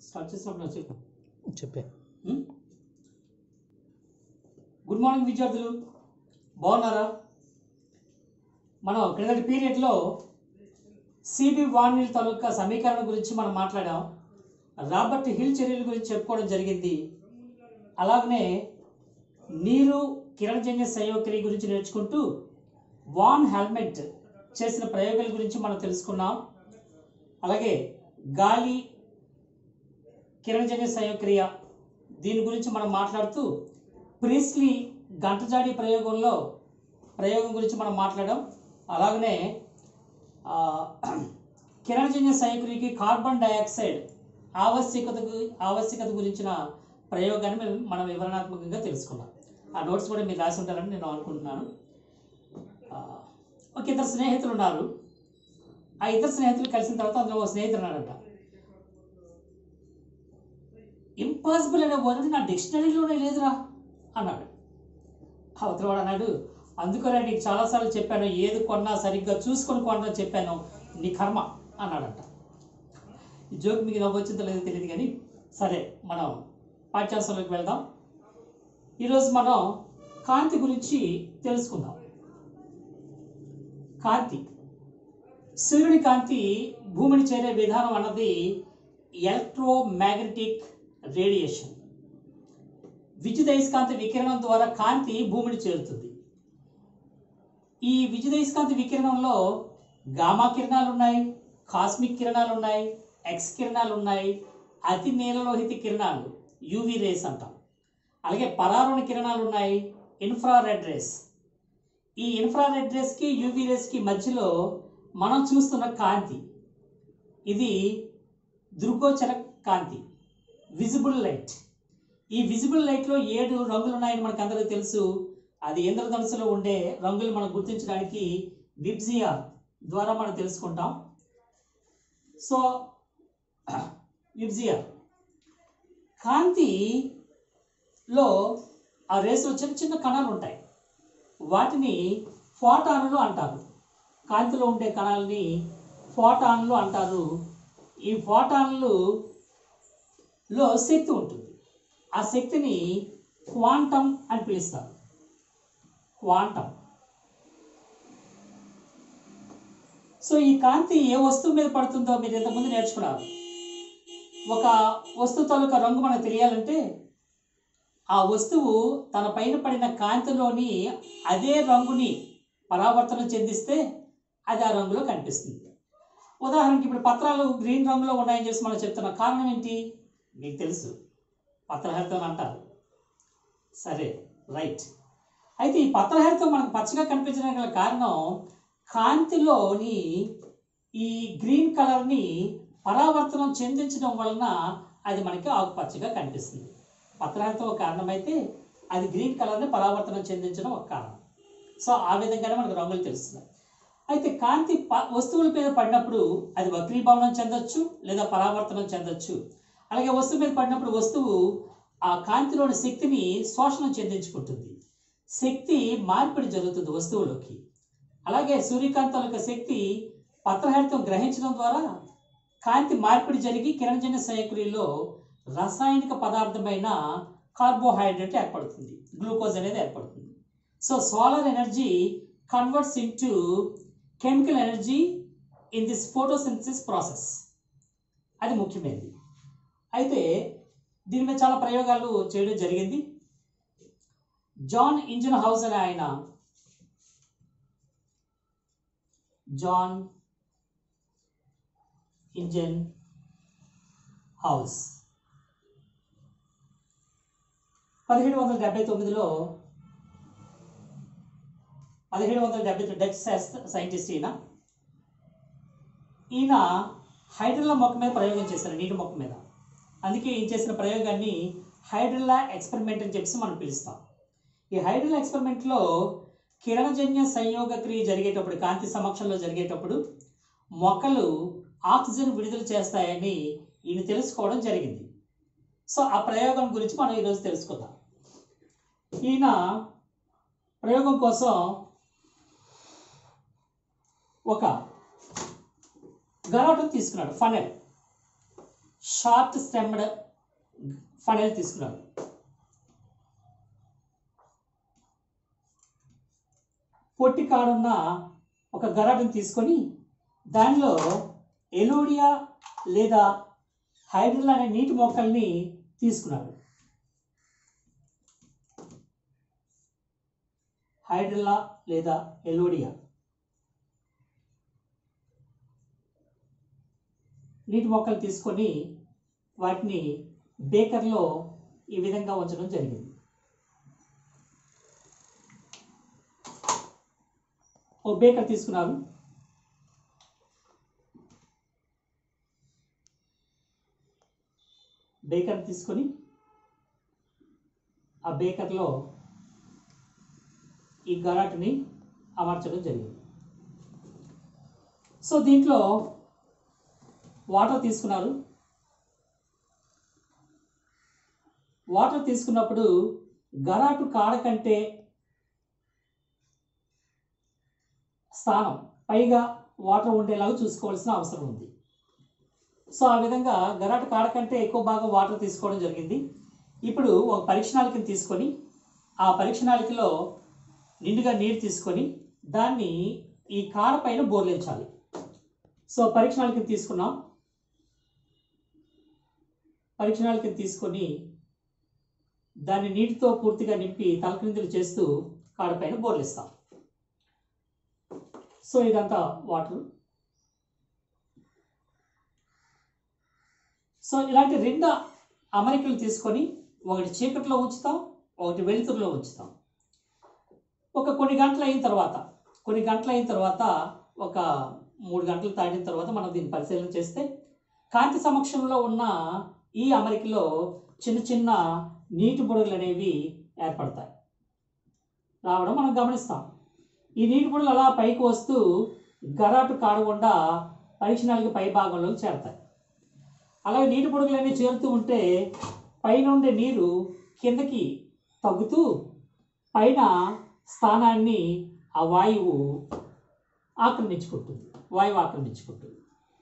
Start చేసినప్పుడు నాకు చెప్పు చెప్పే ఉం? గుడ్ మార్నింగ్ విద్యార్థులు బాగున్నారా మనం క్రిందటి పీరియడ్లో సిబి వార్నిల్ తాలూకా సమీకరణం గురించి మనం మాట్లాడాం రాబర్ట్ హిల్ చర్యల గురించి చెప్పుకోవడం జరిగింది అలాగనే నీరు కిరణజన్య సంయోక్రియ గురించి నేర్చుకుంటూ వాన్ హెల్మెట్ చేసిన ప్రయోగాల గురించి మనం తెలుసుకున్నాం అలాగే గాలి కిరణజన్య సంయోక్రియ దీని గురించి మనం మాట్లాడుతూ ప్రీస్లీ గంటజాడి ప్రయోగంలో ప్రయోగం గురించి మనం మాట్లాడాం అలాగనే ఆ, కిరణజన్య సంయోక్రియకి కార్బన్ డయాక్సైడ్ ఆవశ్యకతకు ఆవశ్యకత గురించిన ప్రయోగాన్ని మేము మనం వివరణాత్మకంగా తెలుసుకున్నాం ఆ నోట్స్ కూడా మీరు రాసి ఉంటారని నేను అనుకుంటున్నాను ఆ, ఒక ఇద్దరు స్నేహితులు ఉన్నారు ఆ ఇద్దరు స్నేహితులు కలిసిన తర్వాత అందులో ఒక స్నేహితుడు ఉన్నాడంట ఇంపాసిబుల్ అనే వర్డ్ నా డిక్షనరీలోనే లేదురా అన్నాడు అవతల వాడు అన్నాడు అందుకనే నీకు చాలాసార్లు చెప్పాను ఏది కొన్నా సరిగ్గా చూసుకొని కొన్నా చెప్పాను నీ కర్మ అన్నాడంట ఈ జోక్ మీకు నవ్వు వచ్చిందో లేదో తెలియదు కానీ సరే మనం పాఠ్యాంశంలోకి వెళ్దాం ఈరోజు మనం కాంతి గురించి తెలుసుకుందాం కాంతి సూర్యుడి కాంతి భూమిని చేరే విధానం అన్నది ఎలక్ట్రోమాగ్నెటిక్ రేడియేషన్ విద్యుదయస్కాంత వికిరణం ద్వారా కాంతి భూమిని చేరుతుంది ఈ విద్యుదయస్కాంత వికిరణంలో గామా కిరణాలు ఉన్నాయి కాస్మిక్ కిరణాలు ఉన్నాయి ఎక్స్ కిరణాలు ఉన్నాయి అతి నీలలోహిత కిరణాలు యూవి రేస్ అంటాం అలాగే పరారుణ కిరణాలు ఉన్నాయి ఇన్ఫ్రారెడ్ రేస్ ఈ ఇన్ఫ్రారెడ్ రేస్కి యూవి రేస్కి మధ్యలో మనం చూస్తున్న కాంతి ఇది దృగ్గోచర కాంతి విజిబుల్ లైట్ ఈ విజిబుల్ లైట్లో ఏడు రంగులు ఉన్నాయని మనకు అందరికీ తెలుసు అది ఇంద్రధనుసులో ఉండే రంగులు మనం గుర్తించడానికి విబ్జియా ద్వారా మనం తెలుసుకుంటాం సో విబ్జియా కాంతిలో ఆ రేసులో చిన్న చిన్న కణాలు ఉంటాయి వాటిని ఫోటాన్లు అంటారు కాంతిలో ఉండే కణాలని ఫోటాన్లు అంటారు ఈ ఫోటాన్లు లో శక్తి ఉంటుంది ఆ శక్తిని క్వాంటం అని పిలుస్తారు క్వాంటం సో ఈ కాంతి ఏ వస్తువు మీద పడుతుందో మీరు ఇంతకుముందు నేర్చుకున్నారు ఒక వస్తువు తాలూకా రంగు మనకు తెలియాలంటే ఆ వస్తువు తన పైన పడిన కాంతిలోని అదే రంగుని పరావర్తనం చెందిస్తే అది ఆ రంగులో కనిపిస్తుంది ఉదాహరణకి ఇప్పుడు పత్రాలు గ్రీన్ రంగులో ఉన్నాయని చెప్పి మనం చెప్తున్నాం కారణం ఏంటి మీకు తెలుసు పత్రహరితం అంటారు సరే రైట్ అయితే ఈ పత్రహరితం మనకు పచ్చగా కనిపించడానికి గల కారణం కాంతిలోని ఈ గ్రీన్ కలర్ని పరావర్తనం చెందించడం వలన అది మనకి ఆకుపచ్చగా కనిపిస్తుంది పత్రహరితం ఒక కారణమైతే అది గ్రీన్ కలర్ని పరావర్తనం చెందించడం ఒక కారణం సో ఆ విధంగానే మనకు రంగులు తెలుస్తున్నాయి అయితే కాంతి ప వస్తువుల మీద పడినప్పుడు అది వక్రీభవనం చెందొచ్చు లేదా పరావర్తనం చెందొచ్చు అలాగే వస్తువు మీద పడినప్పుడు వస్తువు ఆ కాంతిలోని శక్తిని శోషణం చెందించుకుంటుంది శక్తి మార్పిడి జరుగుతుంది వస్తువులోకి అలాగే సూర్యకాంతం యొక్క శక్తి పత్రహరితం గ్రహించడం ద్వారా కాంతి మార్పిడి జరిగి కిరణజన్య సంయక్రియలో రసాయనిక పదార్థమైన కార్బోహైడ్రేట్ ఏర్పడుతుంది గ్లూకోజ్ అనేది ఏర్పడుతుంది so solar energy converts into chemical energy in this photosynthesis process అది ముఖ్యమైనది అయితే దీని మీద చాలా ప్రయోగాలు చేయడం జరిగింది జాన్ ఇంజన్ హౌస్ అనే ఆయన జాన్ ఇంజన్ హౌస్ పదిహేడు వందల డెబ్బై తొమ్మిదిలో పదిహేడు వందల డెబ్బై డచ్ శాస్త్ర సైంటిస్ట్ ఈయన ఈయన హైడ్రిల్లా మొక్క మీద ప్రయోగం చేశారు నీటి మొక్క మీద అందుకే ఈయన చేసిన ప్రయోగాన్ని హైడ్రిల్లా ఎక్స్పెరిమెంట్ అని చెప్పి మనం పిలుస్తాం ఈ హైడ్రిల్లా ఎక్స్పెరిమెంట్లో కిరణజన్య సంయోగ క్రియ జరిగేటప్పుడు కాంతి సమక్షంలో జరిగేటప్పుడు మొక్కలు ఆక్సిజన్ విడుదల చేస్తాయని ఈయన తెలుసుకోవడం జరిగింది సో ఆ ప్రయోగం గురించి మనం ఈరోజు తెలుసుకుందాం ఈయన ప్రయోగం కోసం ఒక గరాటం తీసుకున్నాడు ఫనెల్ షార్ట్ స్టెమ్డ్ ఫనెల్ తీసుకున్నారు పొట్టి కాడున్న ఒక గరాటను తీసుకొని దానిలో ఎలోడియా లేదా హైడ్రిల్ అనే నీటి మొక్కల్ని తీసుకున్నాడు హైడ్రిల్లా లేదా ఎలోడియా నీటి మొక్కలు తీసుకొని వాటిని బేకర్లో ఈ విధంగా ఉంచడం జరిగింది ఓ బేకర్ తీసుకున్నారు బేకర్ తీసుకొని ఆ బేకర్లో ఈ గరాటుని అమర్చడం జరిగింది సో దీంట్లో వాటర్ తీసుకున్నారు వాటర్ తీసుకున్నప్పుడు గరాటు కాడ కంటే స్థానం పైగా వాటర్ ఉండేలాగా చూసుకోవాల్సిన అవసరం ఉంది సో ఆ విధంగా గరాటు కాడ కంటే ఎక్కువ భాగం వాటర్ తీసుకోవడం జరిగింది ఇప్పుడు ఒక పరీక్షణాళికని తీసుకొని ఆ పరీక్షణాళికలో నిండుగా నీరు తీసుకొని దాన్ని ఈ కాడ పైన బోర్లించాలి సో పరీక్షణాళికని తీసుకున్నాం పరీక్షణాళికని తీసుకొని దాన్ని నీటితో పూర్తిగా నింపి తలక్రిందులు చేస్తూ కాడపైన బోర్లిస్తాం సో ఇదంతా వాటర్ సో ఇలాంటి రెండు అమరికలు తీసుకొని ఒకటి చీకట్లో ఉంచుతాం ఒకటి వెలుతురులో ఉంచుతాం ఒక కొన్ని గంటలు అయిన తర్వాత కొన్ని గంటలు అయిన తర్వాత ఒక మూడు గంటలు తాడిన తర్వాత మనం దీన్ని పరిశీలన చేస్తే కాంతి సమక్షంలో ఉన్న ఈ అమరికలో చిన్న చిన్న నీటి బుడగలు అనేవి ఏర్పడతాయి రావడం మనం గమనిస్తాం ఈ నీటి బుడగలు అలా పైకి వస్తూ గరాటు కాడకుండా పరీక్షణాలకి పై భాగంలో చేరతాయి అలాగే నీటి బుడగలన్నీ చేరుతూ ఉంటే పైన ఉండే నీరు కిందకి తగ్గుతూ పైన స్థానాన్ని ఆ వాయువు ఆక్రమించుకుంటుంది వాయువు ఆక్రమించుకుంటుంది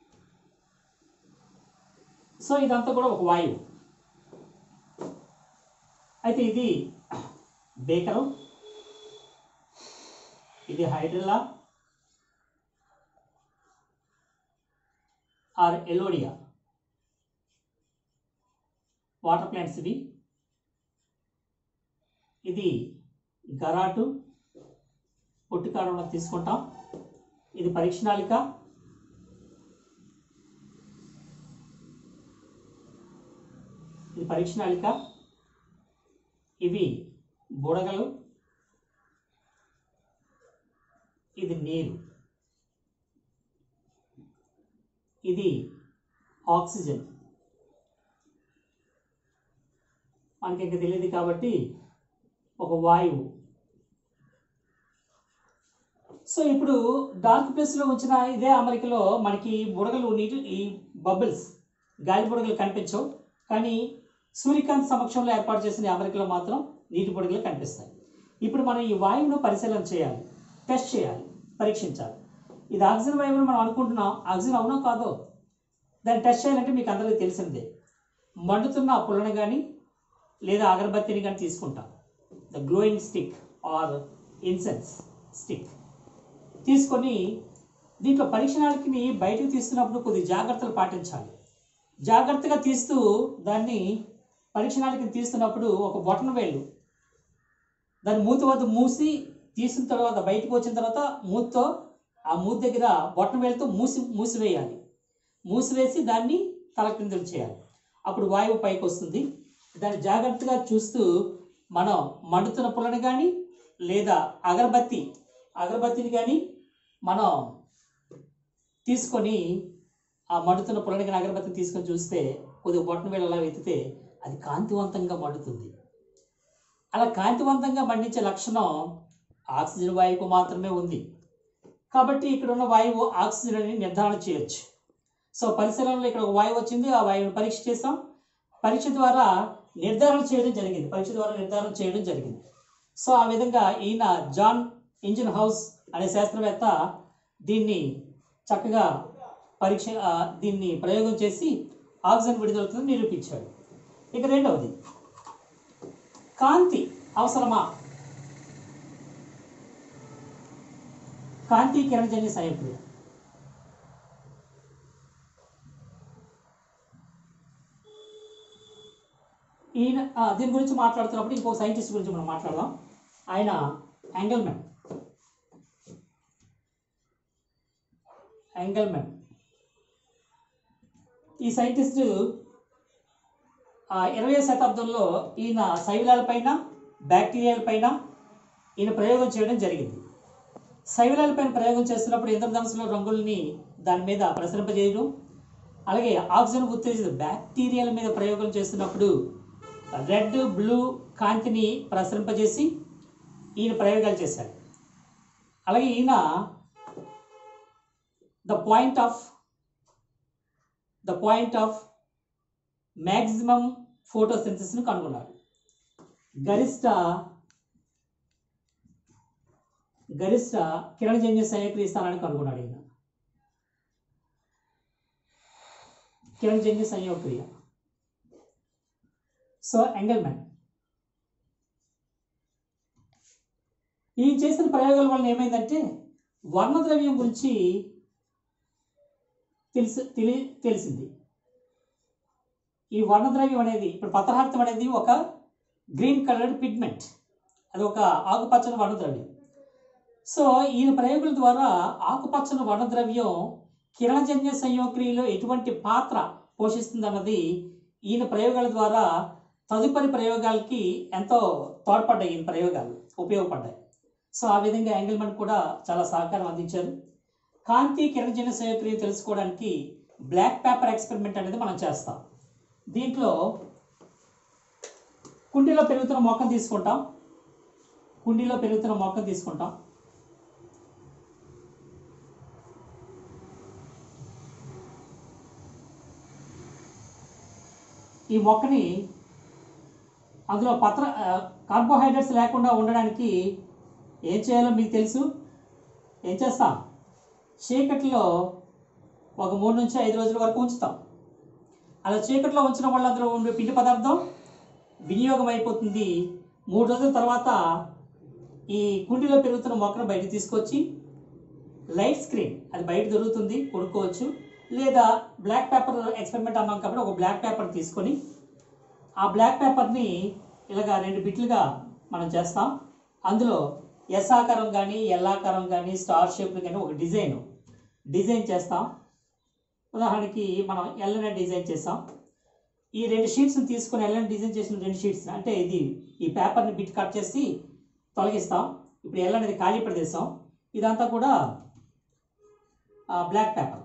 సో ఇదంతా కూడా ఒక వాయువు అయితే ఇది బేకరు ఇది hydrilla or elodea water plants ఇవి ఇది గరాటు పొట్టికారంలో తీసుకుంటాం ఇది పరీక్షణాళిక ఇది పరీక్షణాళిక ఇవి బుడగలు ఇది నీరు ఇది ఆక్సిజన్ మనకి ఇంకా తెలియదు కాబట్టి ఒక వాయువు సో ఇప్పుడు డార్క్ ప్లేస్లో ఉంచిన ఇదే అమరికలో మనకి బుడగలు నీటి ఈ బబుల్స్ గాలి బుడగలు కనిపించవు కానీ సూర్యకాంతి సమక్షంలో ఏర్పాటు చేసిన ఈ అమరికలో మాత్రం నీటి బుడగలు కనిపిస్తాయి ఇప్పుడు మనం ఈ వాయువును పరిశీలన చేయాలి టెస్ట్ చేయాలి పరీక్షించాలి ఇది ఆక్సిజన్ వాయువుని మనం అనుకుంటున్నాం ఆక్సిజన్ అవునో కాదో దాన్ని టెస్ట్ చేయాలంటే మీకు అందరికీ తెలిసిందే మండుతున్న ఆ పుల్లని కానీ లేదా అగరబత్తిని కానీ తీసుకుంటాం the glowing stick or incense stick తీసుకొని దీంట్లో పరీక్షణాలకి బయటకు తీస్తున్నప్పుడు కొద్ది జాగ్రత్తలు పాటించాలి జాగ్రత్తగా తీస్తూ దాన్ని పరీక్షణాలకి తీస్తున్నప్పుడు ఒక బొటన వేళ్ళు దాని మూతి వద్ద మూసి తీసిన తర్వాత బయటకు వచ్చిన తర్వాత మూతితో ఆ మూతి దగ్గర బొటన వేలుతో మూసి మూసివేయాలి మూసివేసి దాన్ని తలక్రిందులు చేయాలి అప్పుడు వాయువు పైకి వస్తుంది దాన్ని జాగ్రత్తగా చూస్తూ మనం మండుతున్న పుల్లని కానీ లేదా అగరబత్తి అగరబత్తిని కానీ మనం తీసుకొని ఆ మండుతున్న పుల్లని కానీ అగరబత్తిని తీసుకొని చూస్తే కొద్దిగా బొట్టన వేళ అలా వెతితే అది కాంతివంతంగా మండుతుంది అలా కాంతివంతంగా మండించే లక్షణం ఆక్సిజన్ వాయువుకు మాత్రమే ఉంది కాబట్టి ఇక్కడ ఉన్న వాయువు ఆక్సిజన్ అని నిర్ధారణ చేయొచ్చు సో పరిశీలనలో ఇక్కడ ఒక వాయువు వచ్చింది ఆ వాయువుని పరీక్ష చేసాం పరీక్ష ద్వారా నిర్ధారణ చేయడం జరిగింది పరీక్ష ద్వారా నిర్ధారణ చేయడం జరిగింది సో ఆ విధంగా ఈయన జాన్ ఇంజిన్ హౌస్ అనే శాస్త్రవేత్త దీన్ని చక్కగా పరీక్ష ఆ, దీన్ని ప్రయోగం చేసి ఆక్సిజన్ విడుదలవుతుందని నిరూపించాడు ఇక రెండవది కాంతి అవసరమా కాంతి కిరణజన్య సంయుక్తులు ఈయన ఆ, దీని గురించి మాట్లాడుతున్నప్పుడు ఇంకో సైంటిస్ట్ గురించి మనం మాట్లాడదాం ఆయన యాంగల్మెన్ యాంగల్మెన్ ఈ సైంటిస్ట్ ఇరవై శతాబ్దంలో ఈయన శైలాల పైన బ్యాక్టీరియాల పైన ఈయన ప్రయోగం చేయడం జరిగింది శైలాల పైన ప్రయోగం చేస్తున్నప్పుడు ఇంద్రధనుసులో రంగుల్ని దాని మీద ప్రసరింపజేయడం అలాగే ఆక్సిజన్ ఉత్తేజిత బ్యాక్టీరియాల మీద ప్రయోగం చేస్తున్నప్పుడు రెడ్ బ్లూ కాంతిని ప్రసరింపజేసి ఈయన ప్రయోగాలు చేశారు అలాగే ఈయన the point of the point of maximum ఫోటోసింథసిస్ను కనుగొన్నారు గరిష్ట గరిష్ట కిరణజన్య సంయోక్రియ స్థానాన్ని కనుగొన్నాడు ఈయన కిరణజన్య సంయోక్రియ సో ఎంగల్మెన్ ఈ చేసిన ప్రయోగాల వలన ఏమైందంటే వర్ణద్రవ్యం గురించి తెలిసి తెలి తెలిసింది ఈ వర్ణద్రవ్యం అనేది ఇప్పుడు పత్రహార్థం అనేది ఒక గ్రీన్ కలర్డ్ పిగ్మెంట్ అది ఒక ఆకుపచ్చని వర్ణద్రవ్యం సో ఈయన ప్రయోగాల ద్వారా ఆకుపచ్చని వర్ణద్రవ్యం కిరణజన్య సంయోక్రియలో ఎటువంటి పాత్ర పోషిస్తుందన్నది ఈయన ప్రయోగాల ద్వారా తదుపరి ప్రయోగాలకి ఎంతో తోడ్పడ్డాయి ఈయన ప్రయోగాలు ఉపయోగపడ్డాయి సో ఆ విధంగా యాంగిల్మన్ కూడా చాలా సహకారం అందించారు కాంతి కిరణజన్య సంయోక్రియ తెలుసుకోవడానికి బ్లాక్ పేపర్ ఎక్స్పెరిమెంట్ అనేది మనం చేస్తాం దీంట్లో కుండీలో పెరుగుతున్న మొక్కను తీసుకుంటాం కుండీలో పెరుగుతున్న మొక్కను తీసుకుంటాం ఈ మొక్కని అందులో పత్ర ఆ, కార్బోహైడ్రేట్స్ లేకుండా ఉండడానికి ఏం చేయాలో మీకు తెలుసు ఏం చేస్తాం చీకట్లో ఒక మూడు నుంచి ఐదు రోజుల వరకు ఉంచుతాం అలా చీకట్లో ఉంచడం వల్ల అందులో ఉండే పిండి పదార్థం వినియోగం అయిపోతుంది మూడు రోజుల తర్వాత ఈ కుండీలో పెరుగుతున్న మొక్కను బయట తీసుకొచ్చి లైట్ స్క్రీన్ అది బయట దొరుకుతుంది కొనుక్కోవచ్చు లేదా బ్లాక్ పేపర్ ఎక్స్పెరిమెంట్ అన్నాం కాబట్టి ఒక బ్లాక్ పేపర్ తీసుకొని ఆ బ్లాక్ పేపర్ని ఇలాగా రెండు బిట్లుగా మనం చేస్తాం అందులో ఎస్ ఆకారం కానీ ఎల్ ఆకారం కానీ స్టార్ షేప్లు కానీ ఒక డిజైన్ డిజైన్ చేస్తాం ఉదాహరణకి మనం ఎల్ఎన్ డిజైన్ చేస్తాం ఈ రెండు షీట్స్ని తీసుకొని ఎల్ఎన్ డిజైన్ చేసిన రెండు షీట్స్ అంటే ఇది ఈ పేపర్ని బిట్ కట్ చేసి తొలగిస్తాం ఇప్పుడు ఎల్ అనేది ఖాళీ ప్రదేశం ఇదంతా కూడా బ్లాక్ పేపర్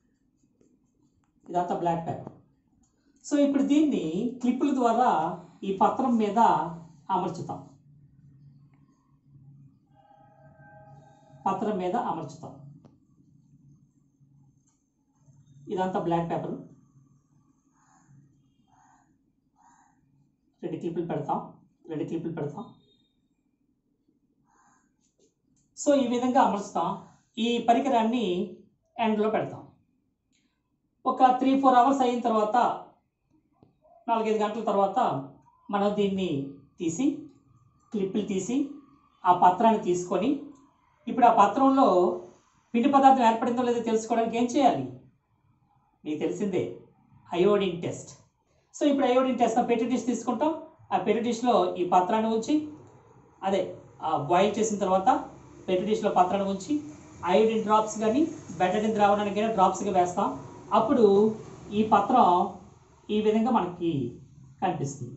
ఇదంతా బ్లాక్ పేపర్ సో ఇప్పుడు దీన్ని క్లిప్పుల ద్వారా ఈ పత్రం మీద అమర్చుతాం పత్రం మీద అమర్చుతాం ఇదంతా బ్లాక్ పేపర్ రెండు క్లిప్పులు పెడతాం రెండు క్లిప్పులు పెడతాం సో ఈ విధంగా అమర్చుతాం ఈ పరికరాన్ని ఎండ్లో పెడతాం ఒక త్రీ ఫోర్ అవర్స్ అయిన తర్వాత నాలుగైదు గంటల తర్వాత మనం దీన్ని తీసి క్లిప్పులు తీసి ఆ పత్రాన్ని తీసుకొని ఇప్పుడు ఆ పత్రంలో పిండి పదార్థం ఏర్పడిందో లేదో తెలుసుకోవడానికి ఏం చేయాలి మీకు తెలిసిందే అయోడిన్ టెస్ట్ సో ఇప్పుడు అయోడిన్ టెస్ట్ ఆ పెట్టి డిష్ తీసుకుంటాం ఆ పెట్టి డిష్లో ఈ పత్రాన్ని ఉంచి అదే బాయిల్ చేసిన తర్వాత పెట్టి డిష్లో పత్రాన్ని ఉంచి అయోడిన్ డ్రాప్స్ కానీ బెటడిన్ ద్రావణానికి కానీ డ్రాప్స్గా వేస్తాం అప్పుడు ఈ పత్రం ఈ విధంగా మనకి కనిపిస్తుంది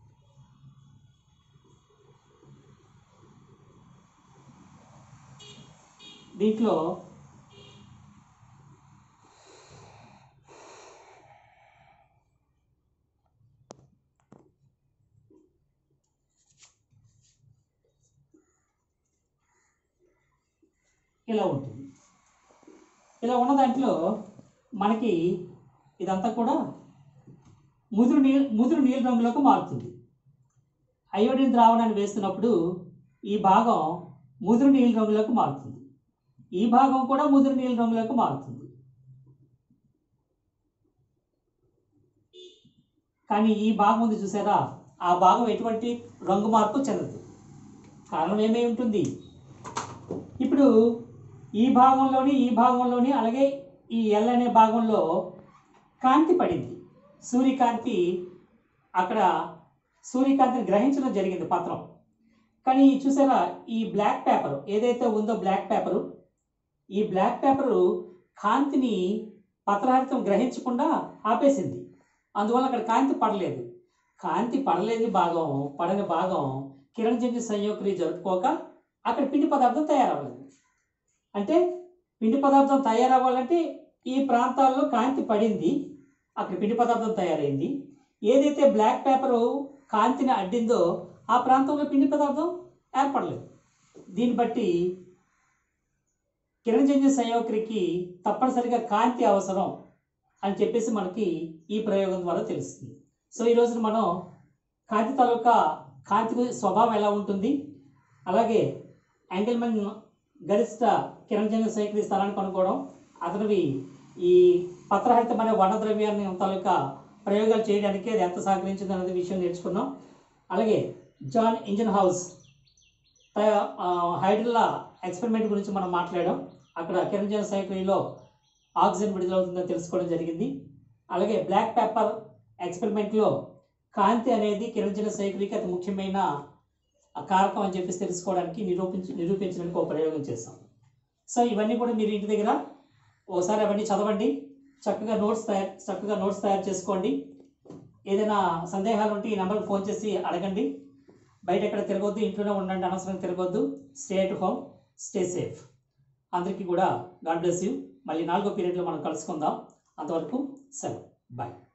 దీంట్లో ఇలా ఉంటుంది ఇలా ఉన్న దాంట్లో మనకి ఇదంతా కూడా ముదురు నీళ్ళు ముదురు నీళ్ళ రంగులోకి మారుతుంది అయోడిన్ ద్రావణాన్ని వేస్తున్నప్పుడు ఈ భాగం ముదురు నీళ్ళ రంగులోకి మారుతుంది ఈ భాగం కూడా ముదురు నీళ్ళ రంగులోకి మారుతుంది కానీ ఈ భాగం ఉంది చూసారా ఆ భాగం ఎటువంటి రంగు మార్పు చెందదు కారణం ఏమై ఉంటుంది ఇప్పుడు ఈ భాగంలోని ఈ భాగంలోని అలాగే ఈ ఎల్ అనే భాగంలో కాంతి పడింది సూర్యకాంతి అక్కడ సూర్యకాంతిని గ్రహించడం జరిగింది పత్రం కానీ చూసారా ఈ బ్లాక్ పేపర్ ఏదైతే ఉందో బ్లాక్ పేపరు ఈ బ్లాక్ పేపరు కాంతిని పత్రహరితం గ్రహించకుండా ఆపేసింది అందువల్ల అక్కడ కాంతి పడలేదు కాంతి పడలేని భాగం పడని భాగం కిరణజన్య సంయోక్రియ జరుపుకోక అక్కడ పిండి పదార్థం తయారవ్వలేదు అంటే పిండి పదార్థం తయారవ్వాలంటే ఈ ప్రాంతాల్లో కాంతి పడింది అక్కడ పిండి పదార్థం తయారైంది ఏదైతే బ్లాక్ పేపరు కాంతిని అడ్డిందో ఆ ప్రాంతంలో పిండి పదార్థం ఏర్పడలేదు దీన్ని బట్టి కిరణజన్య సంయోక్రికి తప్పనిసరిగా కాంతి అవసరం అని చెప్పేసి మనకి ఈ ప్రయోగం ద్వారా తెలుస్తుంది సో ఈ రోజున మనం కాంతి తాలూకా కాంతి స్వభావం ఎలా ఉంటుంది అలాగే యాంగిల్మన్ గరిష్ట కిరణజన్య సంయోక్రి స్థలాన్ని కనుక్కోవడం అతనివి ఈ పత్రహరితం అనే వర్ణద్రవ్యాన్ని తాలూకా ప్రయోగాలు చేయడానికి అది ఎంత సహకరించింది అనేది విషయం నేర్చుకున్నాం అలాగే Jan Ingenhousz hydrilla experiment గురించి మనం మాట్లాడాం అక్కడ కిరణజన సైక్రీలో ఆక్సిజన్ విడుదలవుతుందని తెలుసుకోవడం జరిగింది అలాగే బ్లాక్ పేపర్ ఎక్స్పెరిమెంట్లో కాంతి అనేది కిరణజన సైక్రీకి అతి ముఖ్యమైన కారకం అని చెప్పేసి తెలుసుకోవడానికి నిరూపించి నిరూపించడానికి ఒక ప్రయోగం చేస్తాం సో ఇవన్నీ కూడా మీరు ఇంటి దగ్గర ఒకసారి అవన్నీ చదవండి చక్కగా నోట్స్ తయారు చక్కగా నోట్స్ తయారు చేసుకోండి ఏదైనా సందేహాలు ఉంటే ఈ నెంబర్కి ఫోన్ చేసి అడగండి బయట ఎక్కడ తిరగొద్దు ఇంట్లోనే ఉండండి అనవసరంగా తిరగొద్దు stay at home stay safe అందరికీ కూడా గాడ్ బ్లెస్ యూ మళ్ళీ నాలుగో పీరియడ్లో మనం కలుసుకుందాం అంతవరకు సెలవు బాయ్